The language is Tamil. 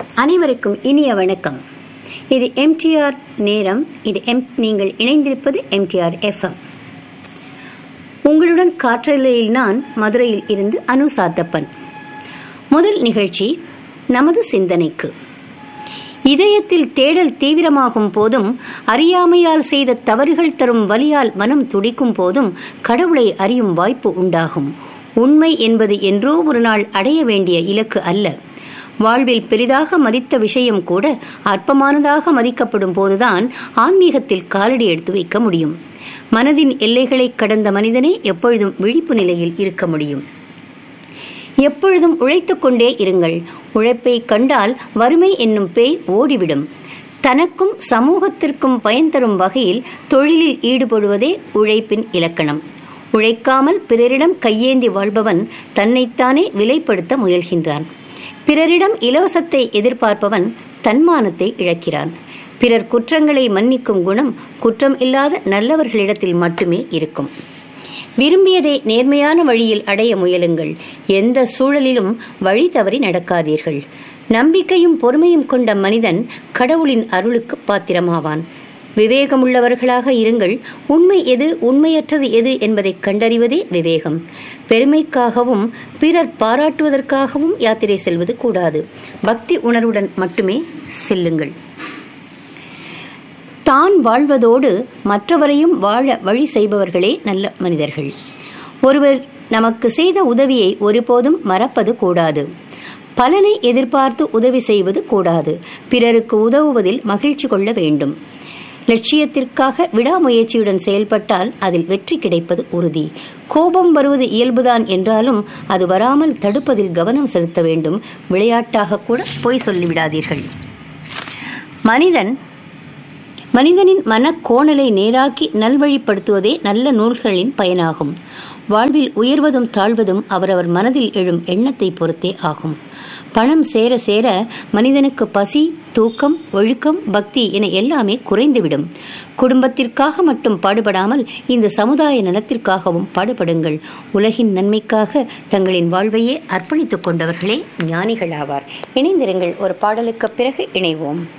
அனைவருக்கும் இனிய வணக்கம் இது எம்டிஆர் நேரம் இது எம் நீங்கள் இணைந்திருப்பது எம்டிஆர் எஃப்எம் உங்களுடன் காற்றலையில் நான் மதுரையில் இருந்து அனு சாத்தப்பன் முதல் நிகழ்ச்சி நமது சிந்தனைக்கு இதயத்தில் தேடல் தீவிரமாகும் போதும் அறியாமையால் செய்த தவறுகள் தரும் வலியால் மனம் துடிக்கும் போதும் கடவுளை அறியும் வாய்ப்பு உண்டாகும் உண்மை என்பது என்றோ ஒரு நாள் அடைய வேண்டிய இலக்கு அல்ல வாழ்வில் பெரிதாக மதித்த விஷயம் கூட அற்பமானதாக மதிக்கப்படும் போதுதான் ஆன்மீகத்தில் காலடி எடுத்து வைக்க முடியும் மனதின் எல்லைகளை கடந்த மனிதனே எப்பொழுதும் விழிப்பு நிலையில் இருக்க முடியும் எப்பொழுதும் உழைத்துக் கொண்டே இருங்கள் உழைப்பை கண்டால் வறுமை என்னும் பேய் ஓடிவிடும் தனக்கும் சமூகத்திற்கும் பயன் தரும் வகையில் தொழிலில் ஈடுபடுவதே உழைப்பின் இலக்கணம் உழைக்காமல் பிறரிடம் கையேந்தி வாழ்பவன் தன்னைத்தானே விலைப்படுத்த முயல்கின்றான் பிறரிடம் இலவசத்தை எதிர்பார்ப்பவன் தன்மானத்தை இழக்கிறான் பிறர் குற்றங்களை மன்னிக்கும் குணம் குற்றம் இல்லாத நல்லவர்களிடத்தில் மட்டுமே இருக்கும் விரும்பியதை நேர்மையான வழியில் அடைய முயலுங்கள் எந்த சூழலிலும் வழி தவறி நடக்காதீர்கள் நம்பிக்கையும் பொறுமையும் கொண்ட மனிதன் கடவுளின் அருளுக்கு பாத்திரமாவான் விவேகமுள்ளவர்களாக இருங்கள் உண்மை எது உண்மையற்றது எது என்பதை கண்டறிவதே விவேகம் பெருமைக்காகவும் பிறர் பாராட்டுவதற்காகவும் யாத்திரை செல்வது கூடாது பக்தி உணர்வுடன் மட்டுமே செல்லுங்கள் தான் வாழ்வதோடு மற்றவரையும் வாழ வழி செய்பவர்களே நல்ல மனிதர்கள் ஒருவர் நமக்கு செய்த உதவியை ஒருபோதும் மறப்பது கூடாது பலனை எதிர்பார்த்து உதவி செய்வது கூடாது பிறருக்கு உதவுவதில் மகிழ்ச்சி கொள்ள வேண்டும் லட்சியத்திற்காக விடாமுயற்சியுடன் செயல்பட்டால் அதில் வெற்றி கிடைப்பது உறுதி கோபம் வருவது இயல்புதான் என்றாலும் அது வராமல் தடுப்பதில் கவனம் செலுத்த வேண்டும் விளையாட்டாக கூட பொய் சொல்லிவிடாதீர்கள் மனிதன் மனிதனின் மனக்கோணலை நேராக்கி நல்வழிப்படுத்துவதே நல்ல நூல்களின் பயனாகும் வாழ்வில் உயர்வதும் தாழ்வதும் அவரவர் மனதில் எழும் எண்ணத்தை பொறுத்தே ஆகும் பணம் சேர சேர மனிதனுக்கு பசி தூக்கம் ஒழுக்கம் பக்தி என எல்லாமே குறைந்துவிடும் குடும்பத்திற்காக மட்டும் பாடுபடாமல் இந்த சமுதாய நலத்திற்காகவும் பாடுபடுங்கள் உலகின் நன்மைக்காக தங்களின் வாழ்வையே அர்ப்பணித்துக் கொண்டவர்களே ஞானிகள் ஆவார் இணைந்திருங்கள் ஒரு பாடலுக்கு பிறகு இணைவோம்